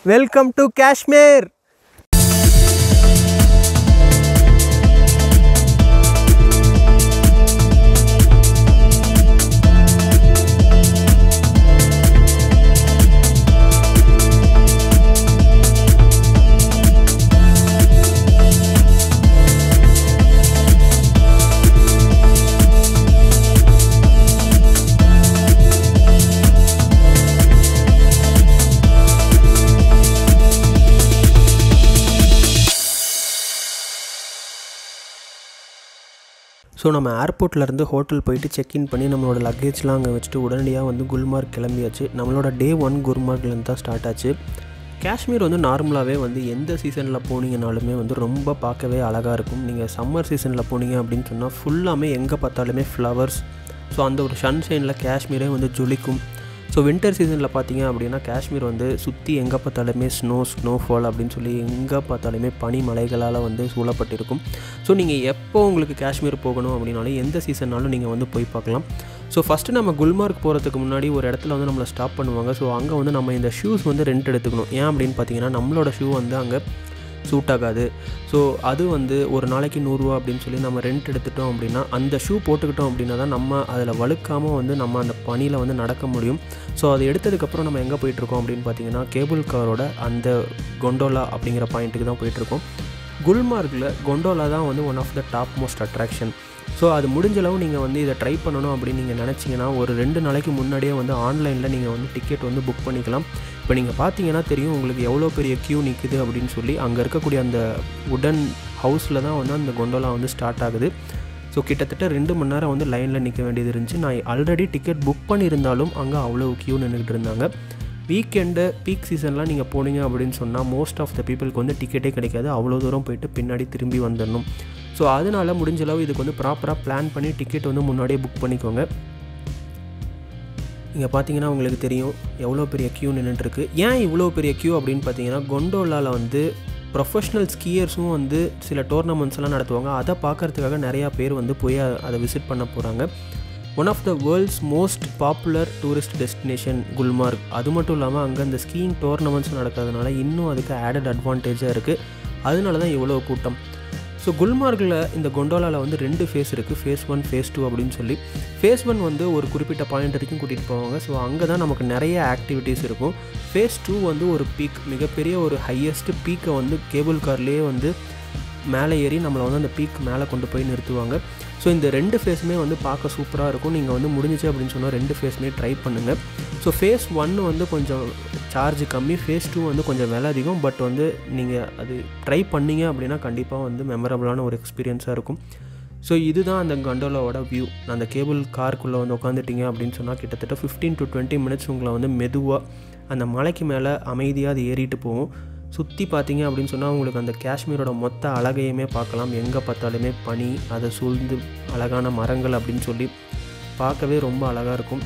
welcome to Kashmir so நம்ம ஏர்போர்ட்லேருந்து hotel போயிட்டு check in பண்ணி நம்மளோட லக்கேஜ்லாம் அங்கே வச்சுட்டு உடனடியாக வந்து குல்மார்க் கிளம்பியாச்சு நம்மளோட டே ஒன் குல்மார்க்லேருந்து தான் ஸ்டார்ட் ஆச்சு காஷ்மீர் வந்து நார்மலாகவே வந்து எந்த சீசனில் போனீங்கனாலுமே வந்து ரொம்ப பார்க்கவே அழகாக இருக்கும் நீங்கள் சம்மர் சீசனில் போனீங்க அப்படின்னு சொன்னால் ஃபுல்லாமே எங்கே பார்த்தாலுமே ஃப்ளவர்ஸ் ஸோ அந்த ஒரு சன்ஷைனில் காஷ்மீரே வந்து ஜொலிக்கும் ஸோ வின்டர் சீசனில் பார்த்தீங்க அப்படின்னா காஷ்மீர் வந்து சுற்றி எங்கே பார்த்தாலுமே ஸ்னோ ஸ்னோஃபால் அப்படின்னு சொல்லி எங்கே பார்த்தாலுமே பனி மலைகளால் வந்து சூழப்பட்டிருக்கும் ஸோ நீங்கள் எப்போ உங்களுக்கு காஷ்மீர் போகணும் அப்படின்னாலும் எந்த சீசன்னாலும் நீங்கள் வந்து போய் பார்க்கலாம் ஸோ ஃபஸ்ட்டு நம்ம குல்மார்க் போகிறதுக்கு முன்னாடி ஒரு இடத்துல வந்து நம்மளை ஸ்டாப் பண்ணுவாங்க ஸோ அங்கே வந்து நம்ம இந்த ஷூஸ் வந்து ரெண்ட் எடுத்துக்கணும் ஏன் அப்படின்னு பார்த்தீங்கன்னா நம்மளோட ஷூ வந்து அங்கே சூட் ஆகாது ஸோ அது வந்து ஒரு நாளைக்கு நூறுரூவா அப்படின்னு சொல்லி நம்ம ரெண்ட் எடுத்துட்டோம் அப்படின்னா அந்த ஷூ போட்டுக்கிட்டோம் அப்படின்னா தான் நம்ம அதில் வழுக்காமல் வந்து நம்ம அந்த பனியில் வந்து நடக்க முடியும் ஸோ அது எடுத்ததுக்கப்புறம் நம்ம எங்கே போயிட்டுருக்கோம் அப்படின்னு பார்த்தீங்கன்னா கேபிள் காரோட அந்த கொண்டோலா அப்படிங்கிற பாயிண்ட்டுக்கு தான் போயிட்டுருக்கோம் குல்மார்க்கில் கொண்டோலா தான் வந்து one of the top most attraction so அது முடிஞ்ச அளவு நீங்கள் வந்து இதை ட்ரை பண்ணணும் அப்படின்னு நீங்கள் நினச்சிங்கன்னா ஒரு ரெண்டு நாளைக்கு முன்னாடியே வந்து ஆன்லைனில் நீங்கள் வந்து டிக்கெட் வந்து புக் பண்ணிக்கலாம் இப்போ நீங்கள் பார்த்தீங்கன்னா தெரியும் உங்களுக்கு எவ்வளோ பெரிய க்யூ நிற்குது அப்படின்னு சொல்லி அங்கே இருக்கக்கூடிய அந்த உடன் ஹவுஸில் தான் வந்து அந்த கொண்டோலா வந்து ஸ்டார்ட் ஆகுது ஸோ கிட்டத்தட்ட ரெண்டு மணி நேரம் வந்து லைனில் நிற்க வேண்டியது இருந்துச்சு நான் ஆல்ரெடி டிக்கெட் புக் பண்ணியிருந்தாலும் அங்கே அவ்வளோ க்யூ நின்றுக்கிட்டு இருந்தாங்க வீக்கெண்டு பீக் சீசன்லாம் நீங்கள் போனீங்க அப்படின்னு சொன்னால் மோஸ்ட் ஆஃப் த பீப்புளுக்கு வந்து டிக்கெட்டே கிடைக்காது அவ்வளோ தூரம் போயிட்டு பின்னாடி திரும்பி வந்துடணும் ஸோ அதனால் முடிஞ்ச அளவு இதுக்கு வந்து ப்ராப்பராக பிளான் பண்ணி டிக்கெட் வந்து முன்னாடியே புக் பண்ணிக்கோங்க இங்கே பார்த்தீங்கன்னா உங்களுக்கு தெரியும் எவ்வளோ பெரிய க்யூ நின்றுட்டுருக்கு ஏன் இவ்வளோ பெரிய க்யூ அப்படின்னு பார்த்தீங்கன்னா கொண்டோலாவில் வந்து ப்ரொஃபஷ்னல் ஸ்கீயர்ஸும் வந்து சில டோர்னமெண்ட்ஸ் எல்லாம் நடத்துவாங்க அதை பார்க்கறதுக்காக நிறையா பேர் வந்து போய் அதை விசிட் பண்ண போகிறாங்க one of the world's most popular tourist destination Gulmarg அது மட்டும் இல்லாமல் அங்கே அந்த ஸ்கீயிங் டோர்னமெண்ட்ஸ் நடக்கிறதுனால இன்னும் அதுக்கு ஆடட் அட்வான்டேஜாக இருக்குது அதனால தான் இவ்வளோ கூட்டம் ஸோ குல்மார்கில் இந்த கொண்டோலாவில் வந்து ரெண்டு ஃபேஸ் இருக்குது ஃபேஸ் ஒன் ஃபேஸ் டூ அப்படின்னு சொல்லி ஃபேஸ் ஒன் வந்து ஒரு குறிப்பிட்ட பாயிண்ட் வரைக்கும் கூட்டிகிட்டு போவாங்க ஸோ அங்கே தான் நமக்கு நிறைய ஆக்டிவிட்டீஸ் இருக்கும் ஃபேஸ் டூ வந்து ஒரு பீக் மிகப்பெரிய ஒரு ஹையஸ்ட் பீக்கை வந்து கேபிள் கார்லேயே வந்து மேலே ஏறி நம்மளை வந்து அந்த பீக் மேலே கொண்டு போய் நிறுத்துவாங்க ஸோ இந்த ரெண்டு ஃபேஸுமே வந்து பார்க்க சூப்பராக இருக்கும் நீங்கள் வந்து முடிஞ்சிச்சு அப்படின்னு சொன்னால் ரெண்டு ஃபேஸுமே ட்ரை பண்ணுங்கள் ஸோ ஃபேஸ் ஒன்று வந்து கொஞ்சம் சார்ஜ் கம்மி ஃபேஸ் டூ வந்து கொஞ்சம் விலை அதிகம் பட் வந்து நீங்கள் அது ட்ரை பண்ணீங்க அப்படின்னா கண்டிப்பாக வந்து மெமரபுளான ஒரு எக்ஸ்பீரியன்ஸாக இருக்கும் ஸோ இதுதான் அந்த கண்டோலாவோட வியூ அந்த கேபிள் காருக்குள்ளே வந்து உட்காந்துட்டீங்க அப்படின்னு சொன்னால் கிட்டத்தட்ட ஃபிஃப்டீன் டு டுவெண்ட்டி மினிட்ஸ் உங்களை வந்து மெதுவாக அந்த மலைக்கு மேலே அமைதியாக அது ஏறிட்டு போகும் சுற்றி பார்த்தீங்க அப்படின்னு சொன்னால் உங்களுக்கு அந்த காஷ்மீரோட மொத்த அழகையுமே பார்க்கலாம் எங்கே பார்த்தாலுமே பனி அதை சூழ்ந்து அழகான மரங்கள் அப்படின்னு சொல்லி பார்க்கவே ரொம்ப அழகாக இருக்கும்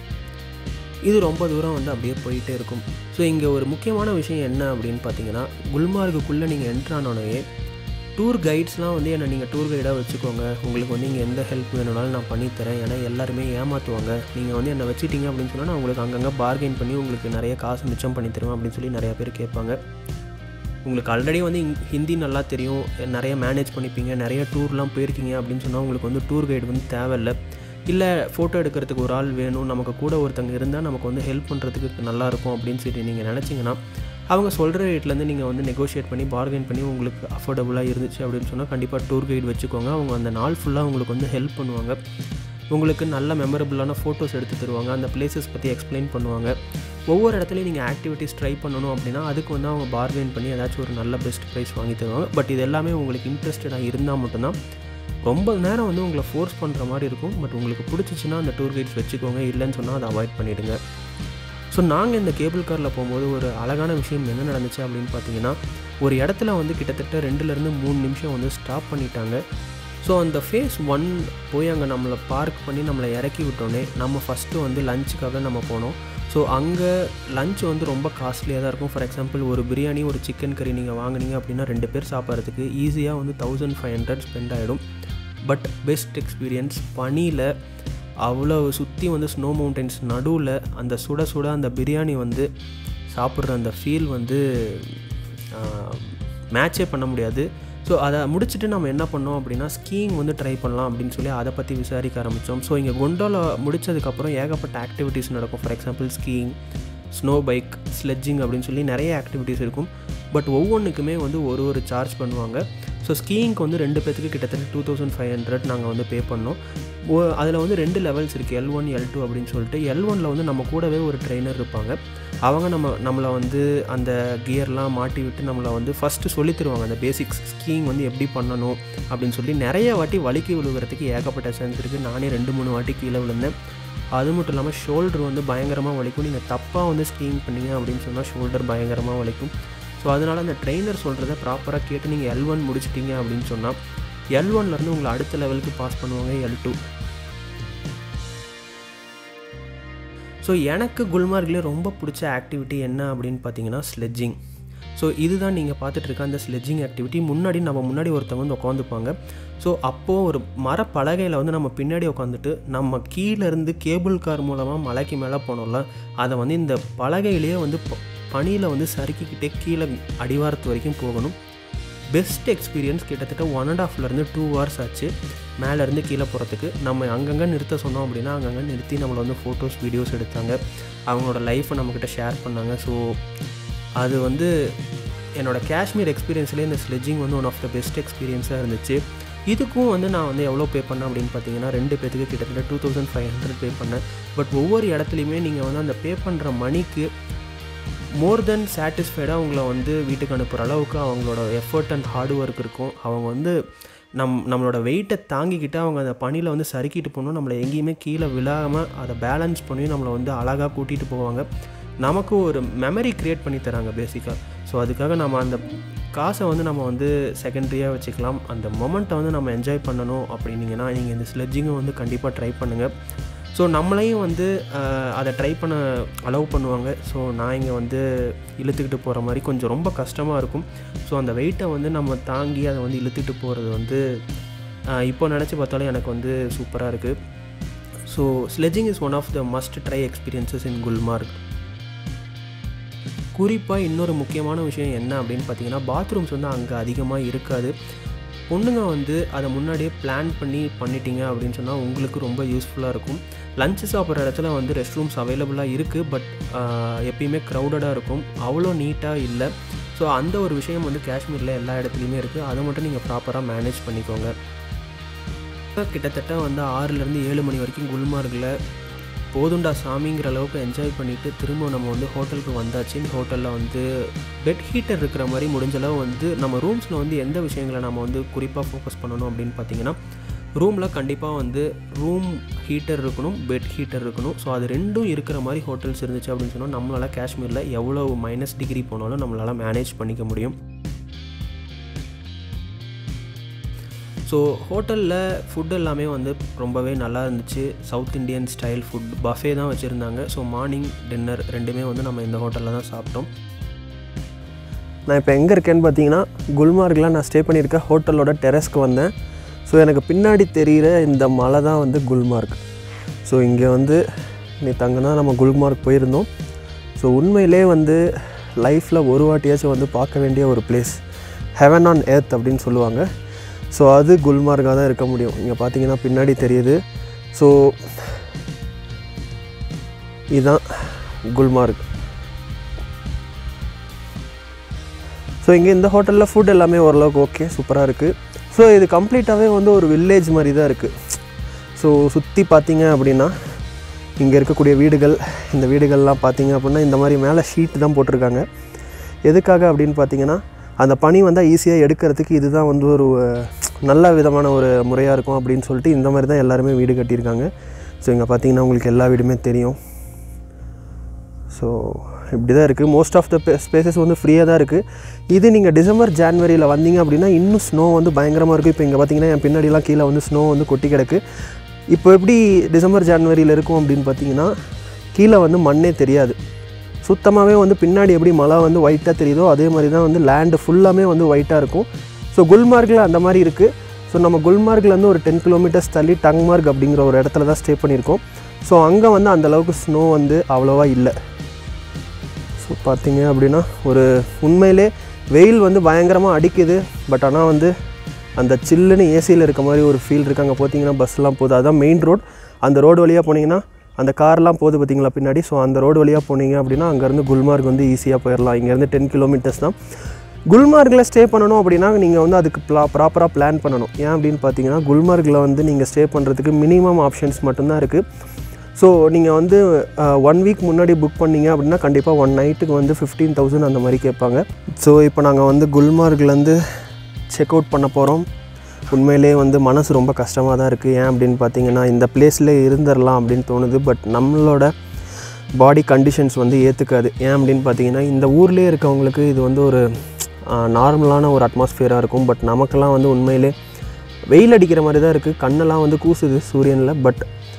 இது ரொம்ப தூரம் வந்து அப்படியே போயிட்டே இருக்கும் ஸோ இங்கே ஒரு முக்கியமான விஷயம் என்ன அப்படின்னு பார்த்தீங்கன்னா குல்மார்க்குள்ளே நீங்கள் என்ட்ரானோடனே டூர் கைட்ஸ்லாம் வந்து என்னை நீங்கள் டூர் கைடாக வச்சுக்கோங்க உங்களுக்கு வந்து இங்கே எந்த ஹெல்ப் வேணும்னாலும் நான் பண்ணித்தரேன் ஏன்னா எல்லாருமே ஏமாற்றுவாங்க நீங்கள் வந்து என்னை வச்சுட்டீங்க அப்படின்னு சொன்னால் நான் உங்களுக்கு அங்கங்கே பார்கெயின் பண்ணி உங்களுக்கு நிறைய காசு மிச்சம் பண்ணி தருவேன் அப்படின்னு சொல்லி நிறையா பேர் கேட்பாங்க உங்களுக்கு ஆல்ரெடி வந்து ஹிந்தி நல்லா தெரியும் நிறைய மேனேஜ் பண்ணிப்பீங்க நிறைய டூர்லாம் போயிருக்கீங்க அப்படின்னு சொன்னால் உங்களுக்கு வந்து டூர் கைடு வந்து தேவையில்லை இல்லை ஃபோட்டோ எடுக்கிறதுக்கு ஒரு ஆள் வேணும் நமக்கு கூட ஒருத்தங்க இருந்தால் நமக்கு வந்து ஹெல்ப் பண்ணுறதுக்கு நல்லாயிருக்கும் அப்படின்னு சொல்லி நீங்கள் நினச்சிங்கன்னா அவங்க சொல்கிற ரேட்லேருந்து நீங்கள் வந்து நெகோஷியேட் பண்ணி பார்கெயின் பண்ணி உங்களுக்கு அஃபோர்டபுளாக இருந்துச்சு அப்படின்னு சொன்னால் கண்டிப்பாக டூர் கைடு வச்சுக்கோங்க அவங்க அந்த நாள் ஃபுல்லாக உங்களுக்கு வந்து ஹெல்ப் பண்ணுவாங்க உங்களுக்கு நல்ல மெமரபுளான ஃபோட்டோஸ் எடுத்து தருவாங்க அந்த பிளேசஸ் பற்றி எக்ஸ்பிளைன் பண்ணுவாங்க ஒவ்வொரு இடத்துலையும் நீங்கள் ஆக்டிவிட்டீஸ் ட்ரை பண்ணணும் அப்படின்னா அதுக்கு வந்து அவங்க பார்கெயின் பண்ணி ஏதாச்சும் ஒரு நல்ல பெஸ்ட் ப்ரைஸ் வாங்கி தருவாங்க பட் இது எல்லாமே உங்களுக்கு இன்ட்ரெஸ்டடாக இருந்தால் மட்டும்தான் ரொம்ப நேரம் வந்து உங்களை ஃபோர்ஸ் பண்ணுற மாதிரி இருக்கும் பட் உங்களுக்கு பிடிச்சிச்சின்னா அந்த டூர் கைட்ஸ் வச்சுக்கோங்க இல்லைன்னு சொன்னால் அதை அவாய்ட் பண்ணிவிடுங்க ஸோ நாங்கள் இந்த கேபிள் காரில் போகும்போது ஒரு அழகான விஷயம் என்ன நடந்துச்சு அப்படின்னு பார்த்தீங்கன்னா ஒரு இடத்துல வந்து கிட்டத்தட்ட ரெண்டுலேருந்து மூணு நிமிஷம் வந்து ஸ்டாப் பண்ணிட்டாங்க ஸோ அந்த ஃபேஸ் ஒன் போய் அங்கே நம்மளை பார்க் பண்ணி நம்மளை இறக்கி விட்டோன்னே நம்ம ஃபஸ்ட்டு வந்து லஞ்சுக்காக நம்ம போனோம் ஸோ அங்கே லஞ்ச் வந்து ரொம்ப காஸ்ட்லியாக தான் இருக்கும் ஃபார் எக்ஸாம்பிள் ஒரு பிரியாணி ஒரு சிக்கன் கறி நீங்கள் வாங்குனீங்க அப்படின்னா ரெண்டு பேர் சாப்பிட்றதுக்கு ஈஸியாக வந்து தௌசண்ட் ஃபைவ் ஹண்ட்ரட் ஸ்பெண்ட் ஆகிடும் பட் பெஸ்ட் எக்ஸ்பீரியன்ஸ் பனியில் அவ்வளோ சுற்றி வந்து ஸ்னோ மவுண்டன்ஸ் நடுவில் அந்த சுட சுட அந்த பிரியாணி வந்து சாப்பிட்ற அந்த ஃபீல் வந்து மேட்சே பண்ண முடியாது ஸோ அதை முடிச்சுட்டு நம்ம என்ன பண்ணோம் அப்படின்னா ஸ்கீயிங் வந்து ட்ரை பண்ணலாம் அப்படின்னு சொல்லி அதை பற்றி விசாரிக்க ஆரம்பித்தோம் ஸோ இங்கே கொண்டோல முடிச்சதுக்கப்புறம் ஏகப்பட்ட ஆக்டிவிட்டீஸ் நடக்கும் for example skiing snow bike sledging அப்படின்னு சொல்லி நிறைய ஆக்டிவிட்டீஸ் இருக்கும் பட் ஒவ்வொன்றுக்குமே வந்து ஒரு ஒரு சார்ஜ் பண்ணுவாங்க ஸோ ஸ்கீயிங்க்கு வந்து ரெண்டு பேத்துக்கு கிட்டத்தட்ட டூ தௌசண்ட் ஃபைவ் ஹண்ட்ரட் நாங்கள் வந்து பே பண்ணோம் அதில் வந்து ரெண்டு லெவல்ஸ் இருக்குது எல் ஒன் எல் டூ அப்படின்னு சொல்லிட்டு எல் ஒனில் வந்து நம்ம கூடவே ஒரு ட்ரெயினர் இருப்பாங்க அவங்க நம்ம நம்மளை வந்து அந்த கியர்லாம் மாட்டி விட்டு நம்மளை வந்து ஃபஸ்ட்டு சொல்லி தருவாங்க அந்த பேசிக்ஸ் ஸ்கீயிங் வந்து எப்படி பண்ணணும் அப்படின்னு சொல்லி நிறைய வாட்டி வலிக்கு விழுகிறதுக்கு ஏகப்பட்ட சான்ஸ் இருக்குது நானே ரெண்டு மூணு வாட்டி கீழே விழுந்தேன் அது மட்டும் இல்லாமல் ஷோல்டர் வந்து பயங்கரமாக வலிக்கும் நீங்கள் தப்பாக வந்து ஸ்கீயிங் பண்ணீங்க அப்படின்னு சொன்னால் ஷோல்டர் பயங்கரமாக வலிக்கும் ஸோ அதனால் அந்த ட்ரெயினர் சொல்கிறத ப்ராப்பராக கேட்டு நீங்கள் எல் ஒன் முடிச்சிட்டிங்க அப்படின்னு சொன்னால் எல் ஒன்லேருந்து உங்களை அடுத்த லெவலுக்கு பாஸ் பண்ணுவாங்க எல் டூ ஸோ எனக்கு குல்மார்க்லேயே ரொம்ப பிடிச்ச ஆக்டிவிட்டி என்ன அப்படின்னு பார்த்தீங்கன்னா ஸ்லெட்ஜிங் ஸோ இதுதான் நீங்கள் பார்த்துட்டு இருக்க அந்த ஸ்லெட்ஜிங் ஆக்டிவிட்டி முன்னாடி நம்ம முன்னாடி ஒருத்தவங்க வந்து உட்காந்துப்பாங்க ஸோ அப்போது ஒரு மரப்பலகையில் வந்து நம்ம பின்னாடி உட்காந்துட்டு நம்ம கீழேருந்து கேபிள் கார் மூலமாக மலைக்கு மேலே போனோம்ல அதை வந்து இந்த பலகையிலேயே வந்து பனியில் வந்து சறுக்கிக்கிட்டே கீழே அடிவாரத்து வரைக்கும் போகணும் பெஸ்ட் எக்ஸ்பீரியன்ஸ் கிட்டத்தட்ட ஒன் அண்ட் ஹாஃப்லேருந்து டூ ஹவர்ஸ் ஆச்சு மேலேருந்து கீழே போகிறதுக்கு நம்ம அங்கங்கே நிறுத்த சொன்னோம் அப்படின்னா அங்கங்கே நிறுத்தி நம்மளை வந்து ஃபோட்டோஸ் வீடியோஸ் எடுத்தாங்க அவங்களோட லைஃப்பை நம்மக்கிட்ட ஷேர் பண்ணாங்க ஸோ அது வந்து என்னோடய காஷ்மீர் எக்ஸ்பீரியன்ஸ்லேயே இந்த ஸ்லெட்ஜிங் வந்து ஒன் ஆஃப் த பெஸ்ட் எக்ஸ்பீரியன்ஸாக இருந்துச்சு இதுக்கும் வந்து நான் வந்து எவ்வளோ பே பண்ணேன் அப்படின்னு பார்த்தீங்கன்னா ரெண்டு பேத்துக்கு கிட்டத்தட்ட two thousand five hundred pay பண்ணேன் பட் ஒவ்வொரு இடத்துலையுமே நீங்கள் வந்து அந்த பே பண்ணுற மணிக்கு மோர் தென் சாட்டிஸ்ஃபைடாக அவங்கள வந்து வீட்டுக்கு அனுப்புகிற அளவுக்கு அவங்களோட எஃபர்ட் அண்ட் ஹார்ட் ஒர்க் இருக்கும் அவங்க வந்து நம் நம்மளோட வெயிட்டை தாங்கிக்கிட்டு அவங்க அந்த பனியில் வந்து சறுக்கிட்டு போகணும் நம்மளை எங்கேயுமே கீழே விழாமல் அதை பேலன்ஸ் பண்ணி நம்மளை வந்து அழகாக கூட்டிகிட்டு போவாங்க நமக்கு ஒரு மெமரி க்ரியேட் பண்ணி தராங்க பேசிக்காக ஸோ அதுக்காக நம்ம அந்த காசை வந்து நம்ம வந்து செகண்டரியாக வச்சுக்கலாம் அந்த மொமெண்ட்டை வந்து நம்ம என்ஜாய் பண்ணணும் அப்படின்னீங்கன்னா நீங்கள் இந்த ஸ்லெட்ஜிங்கை வந்து கண்டிப்பாக ட்ரை பண்ணுங்கள் ஸோ நம்மளையும் வந்து அதை ட்ரை பண்ண அலோவ் பண்ணுவாங்க ஸோ நான் இங்கே வந்து இழுத்துக்கிட்டு போகிற மாதிரி கொஞ்சம் ரொம்ப கஷ்டமாக இருக்கும் ஸோ அந்த வெயிட்டை வந்து நம்ம தாங்கி அதை வந்து இழுத்துட்டு போகிறது வந்து இப்போ நினச்சி பார்த்தாலும் எனக்கு வந்து சூப்பராக இருக்குது so sledging is one of the must try experiences in Gulmarg குறிப்பாக இன்னொரு முக்கியமான விஷயம் என்ன அப்படின்னு பார்த்தீங்கன்னா பாத்ரூம்ஸ் வந்து அங்கே அதிகமாக இருக்காது பொண்ணுங்க வந்து அதை முன்னாடியே பிளான் பண்ணி பண்ணிட்டீங்க அப்படின்னு சொன்னால் உங்களுக்கு ரொம்ப யூஸ்ஃபுல்லாக இருக்கும் லஞ்சு சாப்பிட்ற இடத்துல வந்து ரெஸ்ட் ரூம்ஸ் அவைலபிளாக இருக்குது பட் எப்பயுமே க்ரௌடடாக இருக்கும் அவ்வளோ நீட்டாக இல்லை ஸோ அந்த ஒரு விஷயம் வந்து காஷ்மீரில் எல்லா இடத்துலையுமே இருக்குது அதை மட்டும் நீங்கள் ப்ராப்பராக மேனேஜ் பண்ணிக்கோங்க கிட்டத்தட்ட வந்து ஆறுலேருந்து ஏழு மணி வரைக்கும் குல்மார்கில் போதுண்டா சாமிங்கிற அளவுக்கு என்ஜாய் பண்ணிவிட்டு திரும்ப நம்ம வந்து ஹோட்டலுக்கு வந்தாச்சு ஹோட்டலில் வந்து பெட் ஹீட்டர் இருக்கிற மாதிரி முடிஞ்ச அளவு வந்து நம்ம ரூம்ஸில் வந்து எந்த விஷயங்களை நம்ம வந்து குறிப்பாக ஃபோக்கஸ் பண்ணணும் அப்படின்னு பார்த்தீங்கன்னா ரூமில் கண்டிப்பாக வந்து ரூம் ஹீட்டர் இருக்கணும் பெட் ஹீட்டர் இருக்கணும் ஸோ அது ரெண்டும் இருக்கிற மாதிரி ஹோட்டல்ஸ் இருந்துச்சு அப்படின்னு சொன்னால் நம்மளால் காஷ்மீரில் எவ்வளோ மைனஸ் டிகிரி போனாலும் நம்மளால் மேனேஜ் பண்ணிக்க முடியும் ஸோ ஹோட்டலில் ஃபுட் எல்லாமே வந்து ரொம்பவே நல்லா இருந்துச்சு south Indian style food buffet தான் வச்சுருந்தாங்க ஸோ மார்னிங் டின்னர் ரெண்டுமே வந்து நம்ம இந்த ஹோட்டலில் தான் சாப்பிட்டோம் நான் இப்போ எங்கே இருக்கேன்னு பார்த்தீங்கன்னா குல்மார்கில் நான் ஸ்டே பண்ணியிருக்க ஹோட்டலோட டெரஸ்க்கு வந்தேன் ஸோ எனக்கு பின்னாடி தெரிகிற இந்த மலை தான் வந்து குல்மார்க் ஸோ இங்கே வந்து நீ தங்கினா நம்ம குல்மார்க் போயிருந்தோம் ஸோ உண்மையிலே வந்து லைஃப்பில் ஒரு வாட்டியாச்சும் வந்து பார்க்க வேண்டிய ஒரு பிளேஸ் ஹெவன் ஆன் எர்த் அப்படின்னு சொல்லுவாங்க ஸோ அது குல்மார்காக தான் இருக்க முடியும் இங்கே பார்த்தீங்கன்னா பின்னாடி தெரியுது ஸோ இதுதான் குல்மார்க் ஸோ இங்கே இந்த ஹோட்டலில் ஃபுட் எல்லாமே ஓரளவுக்கு ஓகே சூப்பராக இருக்குது ஸோ இது கம்ப்ளீட்டாகவே வந்து ஒரு வில்லேஜ் மாதிரி தான் இருக்குது ஸோ சுற்றி பார்த்தீங்க அப்படின்னா இங்கே இருக்கக்கூடிய வீடுகள் இந்த வீடுகள்லாம் பார்த்தீங்க அப்படின்னா இந்த மாதிரி மேலே ஷீட் தான் போட்டிருக்காங்க எதுக்காக அப்படின்னு பார்த்தீங்கன்னா அந்த பனி வந்தால் ஈஸியாக எடுக்கிறதுக்கு இதுதான் வந்து ஒரு நல்ல விதமான ஒரு முறையாக இருக்கும் அப்படின்னு சொல்லிட்டு இந்த மாதிரி தான் எல்லாருமே வீடு கட்டியிருக்காங்க ஸோ இங்கே பார்த்தீங்கன்னா உங்களுக்கு எல்லா வீடுமே தெரியும் ஸோ இப்படி தான் இருக்குது மோஸ்ட் ஆஃப் த ஸ்பேசஸ் வந்து ஃப்ரீயாக தான் இருக்குது இது நீங்கள் டிசம்பர் ஜான்வரியில் வந்தீங்க அப்படின்னா இன்னும் ஸ்னோ வந்து பயங்கரமாக இருக்குது இப்போ இங்கே பார்த்தீங்கன்னா என் பின்னாடிலாம் கீழே வந்து ஸ்னோ வந்து கொட்டி கிடக்கு இப்போ எப்படி டிசம்பர் ஜான்வரியில் இருக்கும் அப்படின்னு பார்த்தீங்கன்னா கீழே வந்து மண்ணே தெரியாது சுத்தமாகவே வந்து பின்னாடி எப்படி மழை வந்து ஒயிட்டாக தெரியுதோ அதே மாதிரி தான் வந்து லேண்டு ஃபுல்லாமே வந்து ஒயிட்டாக இருக்கும் ஸோ குல்மார்கில் அந்த மாதிரி இருக்குது ஸோ நம்ம குல்மார்க்லேருந்து ஒரு டென் கிலோமீட்டர்ஸ் தள்ளி டங்மார்க் அப்படிங்கிற ஒரு இடத்துல தான் ஸ்டே பண்ணியிருக்கோம் ஸோ அங்கே வந்து அந்தளவுக்கு ஸ்னோ வந்து அவ்வளோவா இல்லை ஸோ பார்த்தீங்க அப்படின்னா ஒரு உண்மையிலே வெயில் வந்து பயங்கரமாக அடிக்குது பட் ஆனால் வந்து அந்த சில்லுன்னு ஏசியில் இருக்க மாதிரி ஒரு ஃபீல் இருக்குது அங்கே பார்த்தீங்கன்னா பஸ்லாம் போகுது அதுதான் மெயின் ரோட் அந்த ரோடு வழியாக போனீங்கன்னா அந்த கார்லாம் போகுது பார்த்தீங்களா பின்னாடி ஸோ அந்த ரோடு வழியாக போனீங்க அப்படின்னா அங்கேருந்து குல்மார்க் வந்து ஈஸியாக போயிடலாம் இங்கேருந்து டென் கிலோமீட்டர்ஸ் தான் குல்மார்கில் ஸ்டே பண்ணணும் அப்படின்னா நீங்கள் வந்து அதுக்கு ப்ளா ப்ராப்பராக பிளான் பண்ணணும் ஏன் அப்படின்னு பார்த்தீங்கன்னா குல்மார்கில் வந்து நீங்கள் ஸ்டே பண்ணுறதுக்கு மினிமம் ஆப்ஷன்ஸ் மட்டும்தான் இருக்குது ஸோ நீங்கள் வந்து ஒன் வீக் முன்னாடி புக் பண்ணீங்க அப்படின்னா கண்டிப்பாக ஒன் நைட்டுக்கு வந்து ஃபிஃப்டீன் தௌசண்ட் அந்த மாதிரி கேட்பாங்க ஸோ இப்போ நாங்கள் வந்து குல்மார்க்லேருந்து செக் அவுட் பண்ண போகிறோம் உண்மையிலே வந்து மனசு ரொம்ப கஷ்டமாக தான் இருக்குது ஏன் அப்படின்னு பார்த்தீங்கன்னா இந்த பிளேஸில் இருந்துடலாம் அப்படின்னு தோணுது பட் நம்மளோட பாடி கண்டிஷன்ஸ் வந்து ஏற்றுக்காது ஏன் அப்படின்னு பார்த்தீங்கன்னா இந்த ஊர்லேயே இருக்கவங்களுக்கு இது வந்து ஒரு நார்மலான ஒரு அட்மாஸ்ஃபியராக இருக்கும் பட் நமக்கெல்லாம் வந்து உண்மையிலே வெயில் அடிக்கிற மாதிரி தான் இருக்குது கண்ணெல்லாம் வந்து கூசுது சூரியனில் பட்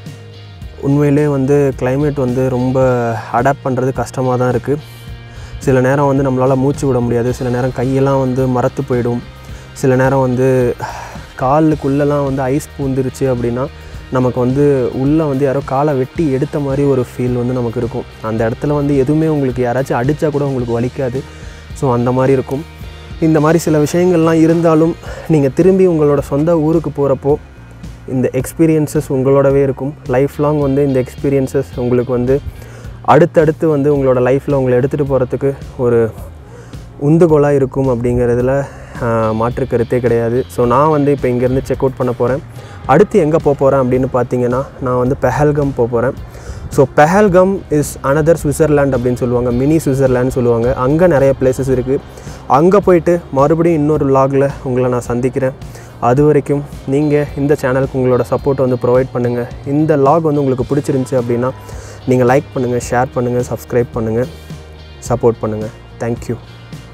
உண்மையிலே வந்து climate வந்து ரொம்ப அடாப்ட் பண்ணுறது கஷ்டமாக தான் இருக்குது சில நேரம் வந்து நம்மளால் மூச்சு விட முடியாது சில நேரம் கையெல்லாம் வந்து மரத்து போயிடும் சில நேரம் வந்து காலுக்குள்ளெல்லாம் வந்து ஐஸ் பூந்துருச்சு அப்படின்னா நமக்கு வந்து உள்ளே வந்து யாரோ காலை வெட்டி எடுத்த மாதிரி ஒரு ஃபீல் வந்து நமக்கு இருக்கும் அந்த இடத்துல வந்து எதுவுமே உங்களுக்கு யாராச்சும் அடித்தா கூட உங்களுக்கு வலிக்காது ஸோ அந்த மாதிரி இருக்கும் இந்த மாதிரி சில விஷயங்கள்லாம் இருந்தாலும் நீங்கள் திரும்பி உங்களோட சொந்த ஊருக்கு போகிறப்போ இந்த எக்ஸ்பீரியன்சஸ் உங்களோடவே இருக்கும் லைஃப் லாங் வந்து இந்த எக்ஸ்பீரியன்சஸ் உங்களுக்கு வந்து அடுத்தடுத்து வந்து உங்களோட லைஃப்பில் உங்களை எடுத்துகிட்டு போகிறதுக்கு ஒரு உந்துகோலாக இருக்கும் அப்படிங்கிறதுல ஆஹ், மாற்று கருத்தே கிடையாது ஸோ நான் வந்து இப்போ இங்கேருந்து செக் அவுட் பண்ண போகிறேன் அடுத்து எங்கே போக போகிறேன் அப்படின்னு பார்த்தீங்கன்னா நான் வந்து பெஹல்கம் போக போகிறேன் so Pahalgam is another Switzerland அப்படின்னு சொல்லுவாங்க மினி சுவிட்சர்லாண்ட் சொல்லுவாங்க அங்கே நிறைய பிளேசஸ் இருக்குது அங்கே போயிட்டு மறுபடியும் இன்னொரு லாகில் உங்களை நான் சந்திக்கிறேன் அது வரைக்கும் நீங்கள் இந்த சேனலுக்கு உங்களோட சப்போர்ட்டை வந்து ப்ரொவைட் பண்ணுங்கள் இந்த லாக் வந்து உங்களுக்கு பிடிச்சிருந்துச்சி அப்படின்னா நீங்கள் லைக் பண்ணுங்கள் ஷேர் பண்ணுங்கள் சப்ஸ்கிரைப் பண்ணுங்கள் சப்போர்ட் பண்ணுங்கள் தேங்க்யூ